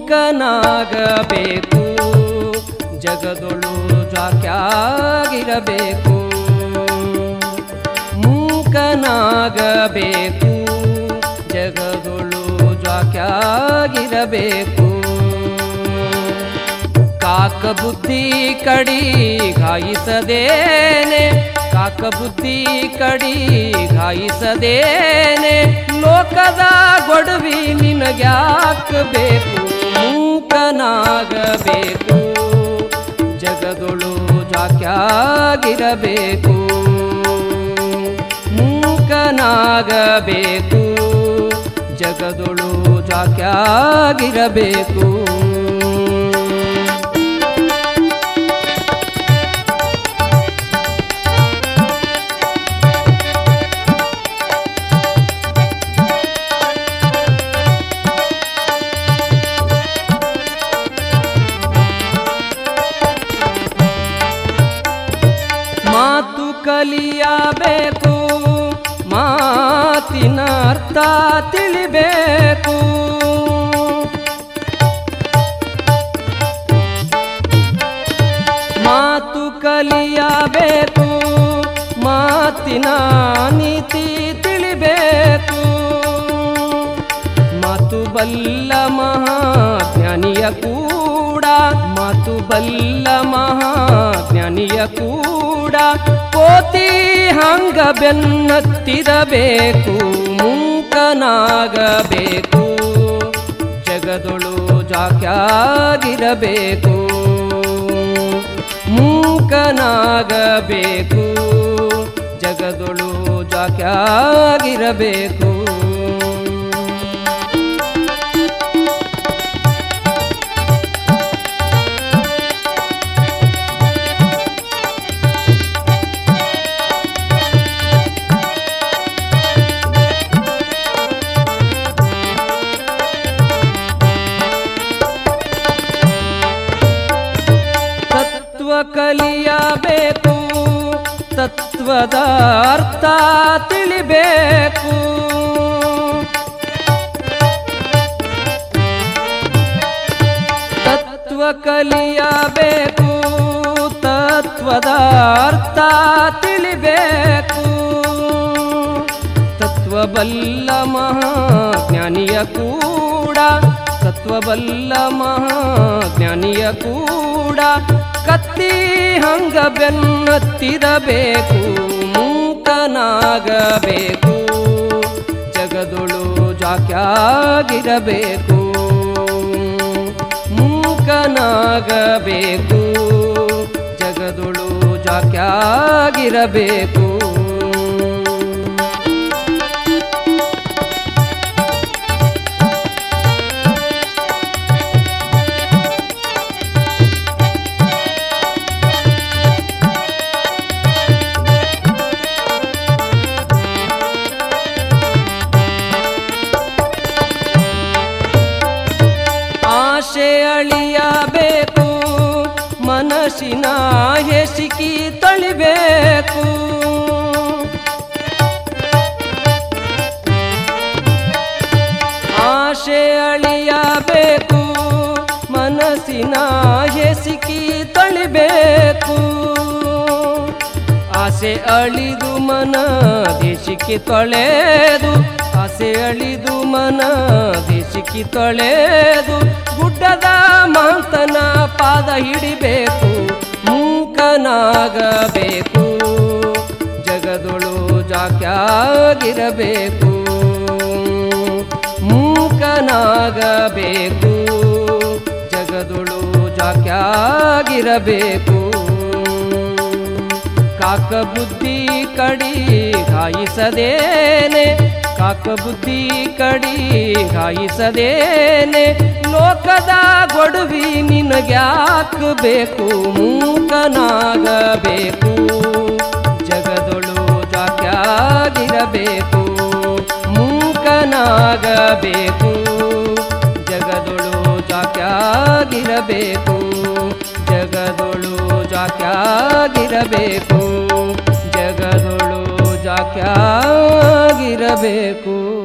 ಮೂಕನಾಗಬೇಕು ಜಗದೊಳು ಜಾಕ್ಯಾಗಿರಬೇಕು ಮೂಕನಾಗಬೇಕು ಜಗದೊಳು ಜಾಕ್ಯಾಗಿರಬೇಕು ಕಾಕ ಬುದ್ಧಿ ಕಡಿ ಘಾಯಿಸದೇನೆ ಕಾಕ ಬುದ್ಧಿ ಕಡಿ ಘಾಯಿಸದೇನೆ ಲೋಕದ ಗೊಡವಿ ನಿನಗ್ಯಾಕಬೇಕು ಮೂಕನಾಗಬೇಕು ಜಗದೊಳು ಜಾಕ್ಯಾಗಿರಬೇಕು ಮೂಕನಾಗಬೇಕು ಜಗದೊಳು ಜಾಕ್ಯಾಗಿರಬೇಕು ಮಾತು ಕಲಿಯಬೇಕು ಮಾತಿನ ಅರ್ಥ ತಿಳಿಬೇಕು ಮಾತು ಕಲಿಯಬೇಕು ಮಾತಿನ ನೀತಿ ತಿಳಿಬೇಕು ಮಾತು ಬಲ್ಲ ಮಹಾಜ್ಞಾನಿಯ ಕೂಡ ಮಾತು ಬಲ್ಲ ಮಹಾಜ್ಞಾನಿಯ ಕೂಡ ಕೋತಿ ಹಂಗ ಬೆನ್ನತ್ತಿರಬೇಕು ಮೂಕನಾಗಬೇಕು ಜಗದೊಳು ಜಾಕ್ಯಾಗಿರಬೇಕು ಮೂಕನಾಗಬೇಕು ಜಗದೊಳು ಜಾಕ್ಯಾಗಿರಬೇಕು ತತ್ವ ಕಲಿಯಬೇಕು ತತ್ವದ ಅರ್ಥ ತಿಳಿಬೇಕು ತತ್ವ ಕಲಿಯಬೇಕು ತತ್ವದ ಅರ್ಥ ತಿಳಿಬೇಕು ತತ್ವಬಲ್ಲ ಮಹಾಜ್ಞಾನಿಯ ಕೂಡ ತತ್ವಬಲ್ಲ ಮಹಾಜ್ಞಾನಿಯ ಕೂಡ ಕತ್ತಿ ಹಂಗ ಬೆನ್ನತ್ತಿರಬೇಕು ಮೂಕನಾಗಬೇಕು ಜಗದೊಳು ಜಾಕ್ಯಾಗಿರಬೇಕು ಮೂಕನಾಗಬೇಕು ಜಗದೊಳು ಜಾಕ್ಯಾಗಿರಬೇಕು ಆಶೆ ಅಳಿಯಬೇಕು ಮನಸ್ಸಿನ ಹೆಸಿಕಿ ತೊಳಿಬೇಕು ಆಶೆ ಅಳಿಯಬೇಕು ಮನಸ್ಸಿನ ಹೆಸಿಕಿ ತೊಳಿಬೇಕು ಆಸೆ ಅಳಿದು ಮನ ದೇಶಕ್ಕೆ ತೊಳೆದು ಆಸೆ ಅಳಿದು ಮನ ದೇಶಕ್ಕೆ ತೊಳೆದು ಗುಡ್ಡದ ಮಾಂತನ ಪಾದ ಹಿಡಿಬೇಕು ಮೂಕನಾಗಬೇಕು ಜಗದೊಳು ಜಾಕ್ಯಾಗಿರಬೇಕು ಮೂಕನಾಗಬೇಕು ಜಗದೊಳು ಜಾಕ್ಯಾಗಿರಬೇಕು ಕಾಕ ಬುದ್ಧಿ ಕಡಿ ಘಾಯಿಸದೇನೆ ಕಾಕ ಬುದ್ಧಿ ಕಡಿ ಘಾಯಿಸದೇನೆ ಲೋಕದ ಗೊಡವಿ ನಿನಗ್ಯಾಕಬೇಕು ಮೂಕನಾಗಬೇಕು ಜಗದೊಳು ಜಾಕ್ಯಾಗಿರಬೇಕು ಮೂಕನಾಗಬೇಕು ಜಗದೊಳು ಜಾಕ್ಯಾಗಿರಬೇಕು ಜಗದೊಳು ಜಾಕ್ಯಾಗಿರಬೇಕು ಜಗದೊಳು ಜಾಕ್ಯಾಗಿರಬೇಕು